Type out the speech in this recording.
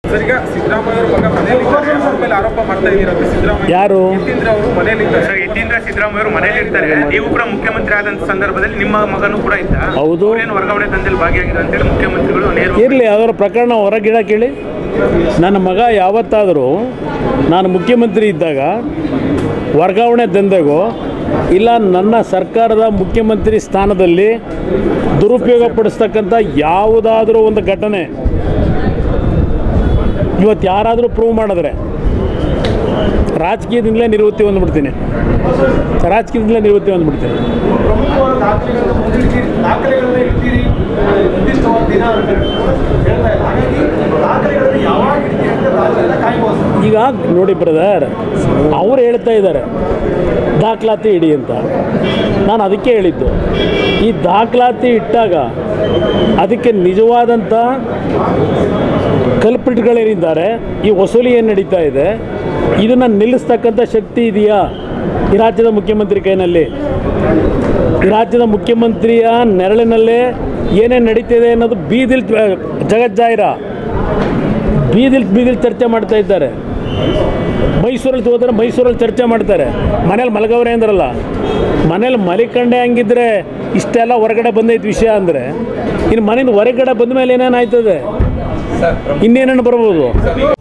Sir ಈಗ ಸಿದ್ದರಾಮಯ್ಯ ಅವ್ರ ಮಗ ಮನೆಯಲ್ಲಿ ಇದ್ದಾರೆ ಅವ್ರ ಮೇಲೆ ಆರೋಪ ಮಾಡ್ತಾ ಇದ್ದೀರಂತೆ ಸಿದ್ದರಾಮಯ್ಯ ಯಾರು ಯತೀಂದ್ರ ಅವರು ಮನೆಯಲ್ಲಿ ಇದ್ದಾರೆ ಸರ್ ಯತೀಂದ್ರ ಸಿದ್ದರಾಮಯ್ಯ ಅವರು ಮನೇಲಿ ಇರ್ತಾರೆ ನೀವು ಕೂಡ ಮುಖ್ಯಮಂತ್ರಿ ಆದಂತ ಸಂದರ್ಭದಲ್ಲಿ ನಿಮ್ಮ ಮಗನೂ ಕೂಡ ಇದ್ದ ಹೌದು. ಏನು ವರ್ಗಾವಣೆ ದಂಧೆಯಲ್ಲಿ ಭಾಗಿಯಾಗಿದೆ ಅಂತೇಳಿ ಮುಖ್ಯಮಂತ್ರಿಗಳು ನೇರ ಇರಲಿ ಅದರ ಪ್ರಕರಣ ಹೊರಗಿಡ ಕೇಳಿ ನನ್ನ ಮಗ ಯಾವತ್ತಾದರೂ ನಾನು ಮುಖ್ಯಮಂತ್ರಿ ಇದ್ದಾಗ ವರ್ಗಾವಣೆ ದಂಧೆಗೋ ಇಲ್ಲ ನನ್ನ ಸರ್ಕಾರದ ಮುಖ್ಯಮಂತ್ರಿ ಸ್ಥಾನದಲ್ಲಿ ದುರುಪಯೋಗ ಪಡಿಸ್ತಕ್ಕಂಥ ಯಾವುದಾದ್ರೂ ಒಂದು ಘಟನೆ ಇವತ್ತು ಯಾರಾದರೂ ಪ್ರೂವ್ ಮಾಡಿದ್ರೆ ರಾಜಕೀಯದಿಂದಲೇ ನಿವೃತ್ತಿ ಹೊಂದ್ಬಿಡ್ತೀನಿ ರಾಜಕೀಯದಿಂದಲೇ ನಿವೃತ್ತಿ ಹೊಂದ್ಬಿಡ್ತೀನಿ ಪ್ರಮುಖವಾದ ದಾಖಲೆಗಳನ್ನು ಮುಂದಿಡ್ತೀರಿ ದಾಖಲೆಗಳನ್ನ ಇಡ್ತೀರಿ ನಿರ್ದಿಷ್ಟವಾದ ದಿನ ಅಂತ ಹೇಳ್ತಾ ಇಲ್ಲ ಹಾಗಾಗಿ ದಾಖಲೆಗಳನ್ನು ಯಾವಾಗ ಇಡ್ತೀರಿ ಅಂತ ರಾಜ್ಯದ ಕಾಯ್ಬೋದು ಈಗ ನೋಡಿ ಬ್ರದರ್ ಅವ್ರು ಹೇಳ್ತಾ ಇದ್ದಾರೆ ದಾಖಲಾತಿ ಇಡಿ ಅಂತ ನಾನು ಅದಕ್ಕೆ ಹೇಳಿದ್ದು ಈ ದಾಖಲಾತಿ ಇಟ್ಟಾಗ ಅದಕ್ಕೆ ನಿಜವಾದಂಥ ಕಲ್ಪಿಟ್ಗಳೇನಿದ್ದಾರೆ ಈ ವಸೂಲಿ ಏನು ನಡೀತಾ ಇದೆ ಇದನ್ನು ನಿಲ್ಲಿಸ್ತಕ್ಕಂಥ ಶಕ್ತಿ ಇದೆಯಾ ಈ ರಾಜ್ಯದ ಮುಖ್ಯಮಂತ್ರಿ ಕೈನಲ್ಲಿ ಈ ರಾಜ್ಯದ ಮುಖ್ಯಮಂತ್ರಿಯ ನೆರಳಿನಲ್ಲೇ ಏನೇನು ನಡೀತಿದೆ ಅನ್ನೋದು ಬೀದಿಲ್ ಜಗಜ್ಜಾಹಿರ ಬೀದಿಲ್ ಬೀದಿಲ್ ಚರ್ಚೆ ಮಾಡ್ತಾ ಇದ್ದಾರೆ ಮೈಸೂರಲ್ಲಿ ಹೋದ್ರೆ ಮೈಸೂರಲ್ಲಿ ಚರ್ಚೆ ಮಾಡ್ತಾರೆ ಮನೇಲಿ ಮಲಗವ್ರೆ ಅಂದ್ರಲ್ಲ ಮನೇಲಿ ಮಲಿಕಂಡೆ ಹಂಗಿದ್ರೆ ಇಷ್ಟೆಲ್ಲ ಹೊರಗಡೆ ಬಂದೈತೆ ವಿಷಯ ಅಂದರೆ ಇನ್ನು ಮನೆಯಿಂದ ಹೊರಗಡೆ ಬಂದ ಮೇಲೆ ಏನೇನು ಆಯ್ತದೆ ಇನ್ನೇನೇನು ಬರ್ಬೋದು